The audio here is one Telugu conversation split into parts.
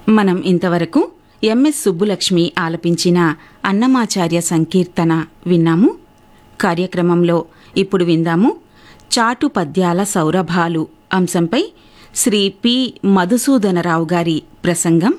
మనం ఇంతవరకు ఎంఎస్ సుబ్బులక్ష్మి ఆలపించిన అన్నమాచార్య సంకీర్తన విన్నాము కార్యక్రమంలో ఇప్పుడు విందాము చాటు పద్యాల సౌరభాలు అంశంపై శ్రీ పి మధుసూదనరావు గారి ప్రసంగం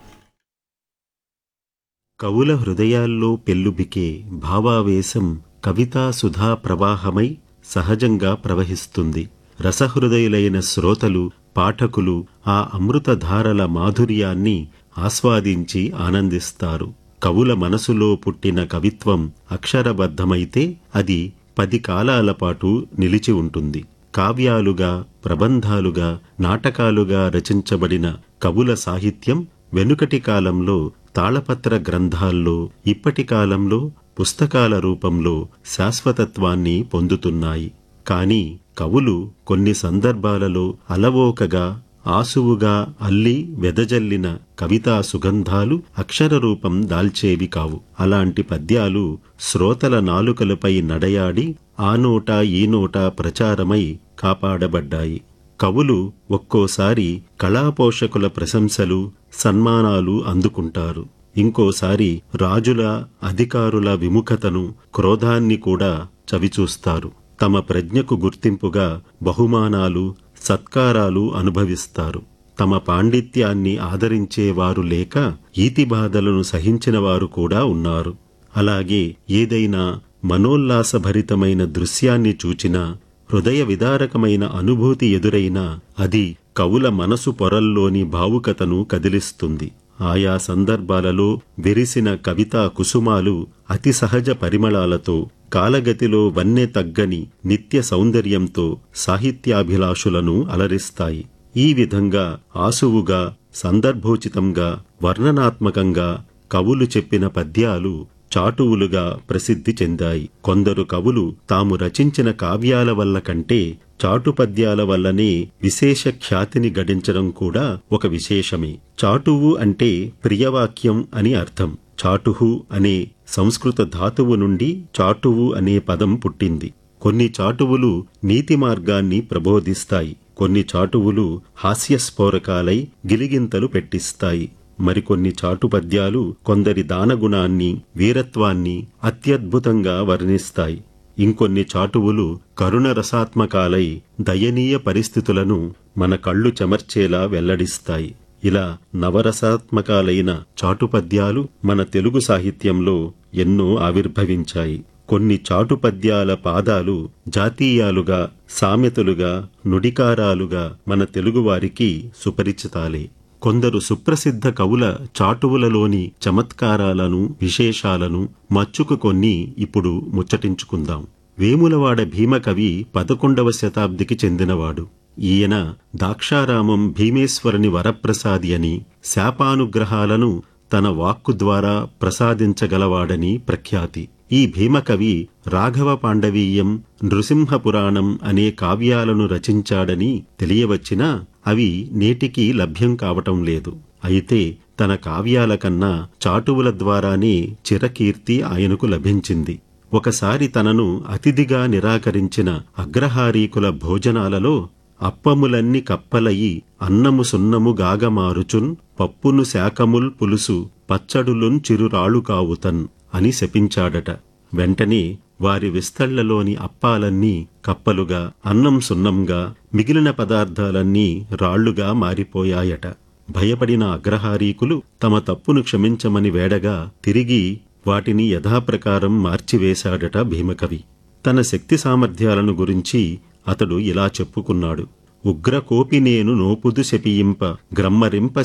కవుల హృదయాల్లో పెల్లుబికే భావావేశం కవితా సుధా ప్రవాహమై సహజంగా ప్రవహిస్తుంది రసహృదయులైన శ్రోతలు పాఠకులు ఆ అమృతధారల మాధుర్యాన్ని ఆస్వాదించి ఆనందిస్తారు కవుల మనసులో పుట్టిన కవిత్వం అక్షరబద్ధమైతే అది పది కాలాల పాటు నిలిచి ఉంటుంది కావ్యాలుగా ప్రబంధాలుగా నాటకాలుగా రచించబడిన కవుల సాహిత్యం వెనుకటి కాలంలో తాళపత్ర గ్రంథాల్లో ఇప్పటి కాలంలో పుస్తకాల రూపంలో శాశ్వతత్వాన్ని పొందుతున్నాయి కాని కవులు కొన్ని సందర్భాలలో అలవోకగా ఆసువుగా అల్లి వెదజల్లిన కవితా సుగంధాలు అక్షర రూపం దాల్చేవి కావు అలాంటి పద్యాలు శ్రోతల నాలుకలపై నడయాడి ఆ నోట ఈ నోట ప్రచారమై కాపాడబడ్డాయి కవులు ఒక్కోసారి కళాపోషకుల ప్రశంసలు సన్మానాలు అందుకుంటారు ఇంకోసారి రాజుల అధికారుల విముఖతను క్రోధాన్ని కూడా చవిచూస్తారు తమ ప్రజ్ఞకు గుర్తింపుగా బహుమానాలు సత్కారాలు అనుభవిస్తారు తమ పాండిత్యాన్ని ఆదరించేవారు లేక ఈతిబాధలను సహించినవారు కూడా ఉన్నారు అలాగే ఏదైనా మనోల్లాసభరితమైన దృశ్యాన్ని చూచినా హృదయ విదారకమైన అనుభూతి ఎదురైనా అది కవుల మనసు పొరల్లోని భావుకతను కదిలిస్తుంది ఆయా సందర్భాలలో విరిసిన కవితా కుసుమాలు అతి సహజ పరిమళాలతో కాలగతిలో వన్నె తగ్గని నిత్య సౌందర్యంతో సాహిత్యాభిలాషులను అలరిస్తాయి ఈ విధంగా ఆసువుగా సందర్భోచితంగా వర్ణనాత్మకంగా కవులు చెప్పిన పద్యాలు చాటువులుగా ప్రసిద్ధి చెందాయి కొందరు కవులు తాము రచించిన కావ్యాల వల్ల కంటే చాటు పద్యాల వల్లనే విశేష ఖ్యాతిని గడించడం కూడా ఒక విశేషమే చాటువు అంటే ప్రియవాక్యం అని అర్థం చాటుహు అనే సంస్కృత ధాతువు నుండి చాటువు అనే పదం పుట్టింది కొన్ని చాటువులు నీతి మార్గాన్ని ప్రబోధిస్తాయి కొన్ని చాటువులు హాస్యస్ఫోరకాలై గిలిగింతలు పెట్టిస్తాయి మరికొన్ని చాటు పద్యాలు కొందరి దానగుణాన్ని వీరత్వాన్ని అత్యద్భుతంగా వర్ణిస్తాయి ఇంకొన్ని చాటువులు కరుణ రసాత్మకాలై దయనీయ పరిస్థితులను మన కళ్ళు చెమర్చేలా వెల్లడిస్తాయి ఇలా నవరసాత్మకాలైన చాటుపద్యాలు మన తెలుగు సాహిత్యంలో ఎన్నో ఆవిర్భవించాయి కొన్ని చాటుపద్యాల పాదాలు జాతీయాలుగా సామెతలుగా నుడికారాలుగా మన తెలుగువారికి సుపరిచితాలే కొందరు సుప్రసిద్ధ కవుల చాటువులలోని చమత్కారాలను విశేషాలను మచ్చుకు కొన్ని ఇప్పుడు ముచ్చటించుకుందాం వేములవాడ భీమకవి పదకొండవ శతాబ్దికి చెందినవాడు ఈయన దాక్షారామం భీమేశ్వరుని వరప్రసాది అని శాపానుగ్రహాలను తన వాక్కు ద్వారా ప్రసాదించగలవాడని ప్రఖ్యాతి ఈ భీమకవి రాఘవ పాండవీయం నృసింహ పురాణం అనే కావ్యాలను రచించాడని తెలియవచ్చినా అవి నేటికి లభ్యం కావటం లేదు అయితే తన కావ్యాల కన్నా చాటువుల ద్వారానే చిరకీర్తి ఆయనకు లభించింది ఒకసారి తనను అతిథిగా నిరాకరించిన అగ్రహారీకుల భోజనాలలో అప్పములన్ని కప్పలయి అన్నము సున్నము గాగమారుచున్ పప్పును శాకముల్ పులుసు పచ్చడులున్ చిరురాళ్ళు కావుతన్ అని శపించాడట వెంటనే వారి విస్తళ్లలోని అప్పాలన్నీ కప్పలుగా అన్నం సున్నంగా మిగిలిన పదార్థాలన్నీ రాళ్లుగా మారిపోయాయట భయపడిన అగ్రహారీకులు తమ తప్పును క్షమించమని వేడగా తిరిగి వాటిని యథాప్రకారం మార్చివేశాడట భీమకవి తన శక్తి సామర్థ్యాలను గురించి అతడు ఇలా చెప్పుకున్నాడు ఉగ్రకోపి నేను నోపుదు శపియింప గ్రమ్మరింప